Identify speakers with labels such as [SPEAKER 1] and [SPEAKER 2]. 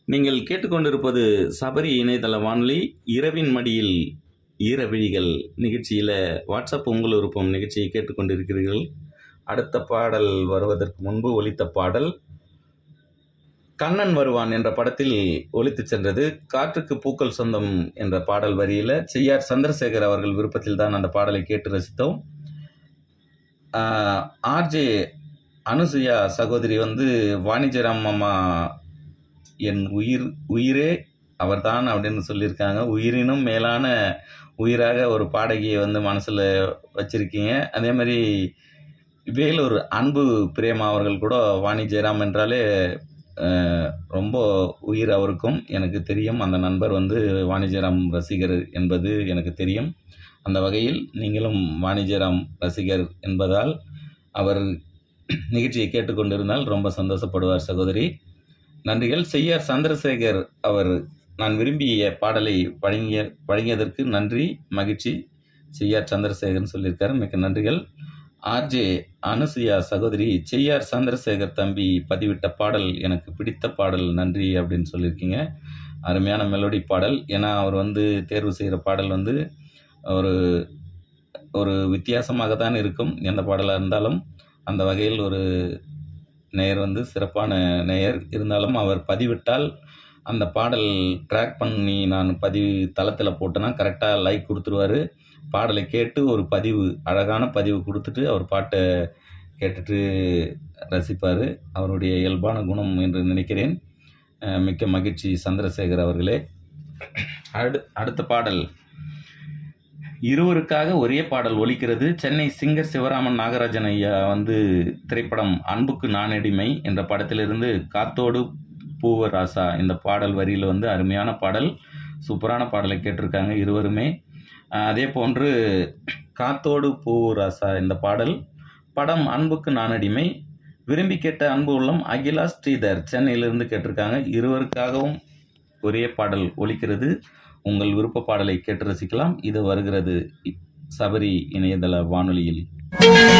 [SPEAKER 1] நீங்கள் கேட்டுக்கொண்டிருப்பது சபரி இணையதள வானொலி இரவின் மடியில் ஈரவிழிகள் நிகழ்ச்சியில் வாட்ஸ்அப் உங்கள் விருப்பம் நிகழ்ச்சியை கேட்டுக்கொண்டிருக்கிறீர்கள் அடுத்த பாடல் வருவதற்கு முன்பு ஒலித்த பாடல் கண்ணன் வருவான் என்ற படத்தில் ஒலித்துச் சென்றது காற்றுக்கு பூக்கள் சொந்தம் என்ற பாடல் வரியில் செய்யார் சந்திரசேகர் அவர்கள் விருப்பத்தில் தான் அந்த பாடலை கேட்டு ரசித்தோம் ஆர்ஜே அனுசுயா சகோதரி வந்து வாணிஜராம் அம்மா என் உயிர் உயிரே அவர்தான் அப்படின்னு சொல்லியிருக்காங்க உயிரினும் மேலான உயிராக ஒரு பாடகியை வந்து மனசில் வச்சுருக்கீங்க அதே மாதிரி வேலூர் அன்பு பிரேமா அவர்கள் கூட வாணி ஜெயராம் என்றாலே அஹ், ரொம்ப உயிர் அவருக்கும் எனக்கு தெரியும் அந்த நண்பர் வந்து வாணி ஜெயராம் ரசிகர் என்பது எனக்கு தெரியும் அந்த வகையில் நீங்களும் வாணி ஜெயராம் ரசிகர் என்பதால் அவர் நிகழ்ச்சியை கேட்டுக்கொண்டிருந்தால் ரொம்ப சந்தோஷப்படுவார் சகோதரி நன்றிகள் செய்யார் சந்திரசேகர் அவர் நான் விரும்பிய பாடலை வழங்கிய வழங்கியதற்கு நன்றி மகிழ்ச்சி செய்யார் சந்திரசேகர்னு சொல்லியிருக்காரு மிக்க நன்றிகள் ஆர்ஜே அனுசுயா சகோதரி செய்யார் சந்திரசேகர் தம்பி பதிவிட்ட பாடல் எனக்கு பிடித்த பாடல் நன்றி அப்படின்னு சொல்லியிருக்கீங்க அருமையான மெலோடி பாடல் ஏன்னா அவர் வந்து தேர்வு செய்கிற பாடல் வந்து ஒரு ஒரு வித்தியாசமாக தான் இருக்கும் எந்த பாடலாக இருந்தாலும் அந்த வகையில் ஒரு நேயர் வந்து சிறப்பான நேயர் இருந்தாலும் அவர் பதிவிட்டால் அந்த பாடல் ட்ராக் பண்ணி நான் பதிவு தளத்தில் போட்டேன்னா கரெக்டாக லைக் கொடுத்துருவாரு பாடலை கேட்டு ஒரு பதிவு அழகான பதிவு கொடுத்துட்டு அவர் பாட்டை கேட்டுட்டு ரசிப்பார் அவருடைய இயல்பான குணம் என்று நினைக்கிறேன் அஹ் மிக்க மகிழ்ச்சி சந்திரசேகர் அவர்களே அடு அடுத்த பாடல் இருவருக்காக ஒரே பாடல் ஒலிக்கிறது சென்னை சிங்கர் சிவராமன் நாகராஜன் ஐயா வந்து திரைப்படம் அன்புக்கு நானடிமை என்ற படத்திலிருந்து காத்தோடு பூவராசா இந்த பாடல் வரியில் வந்து அருமையான பாடல் சூப்பரான பாடலை கேட்டிருக்காங்க இருவருமே அஹ் அதே போன்று காத்தோடு பூவராசா இந்த பாடல் படம் அன்புக்கு நானடிமை விரும்பி கேட்ட அன்பு உள்ளம் அகிலா ஸ்ரீதர் சென்னையிலிருந்து கேட்டிருக்காங்க இருவருக்காகவும் ஒரே பாடல் ஒலிக்கிறது உங்கள் விருப்ப பாடலை கேட்டு ரசிக்கலாம் இது வருகிறது சபரி இணையதள வானொலியில்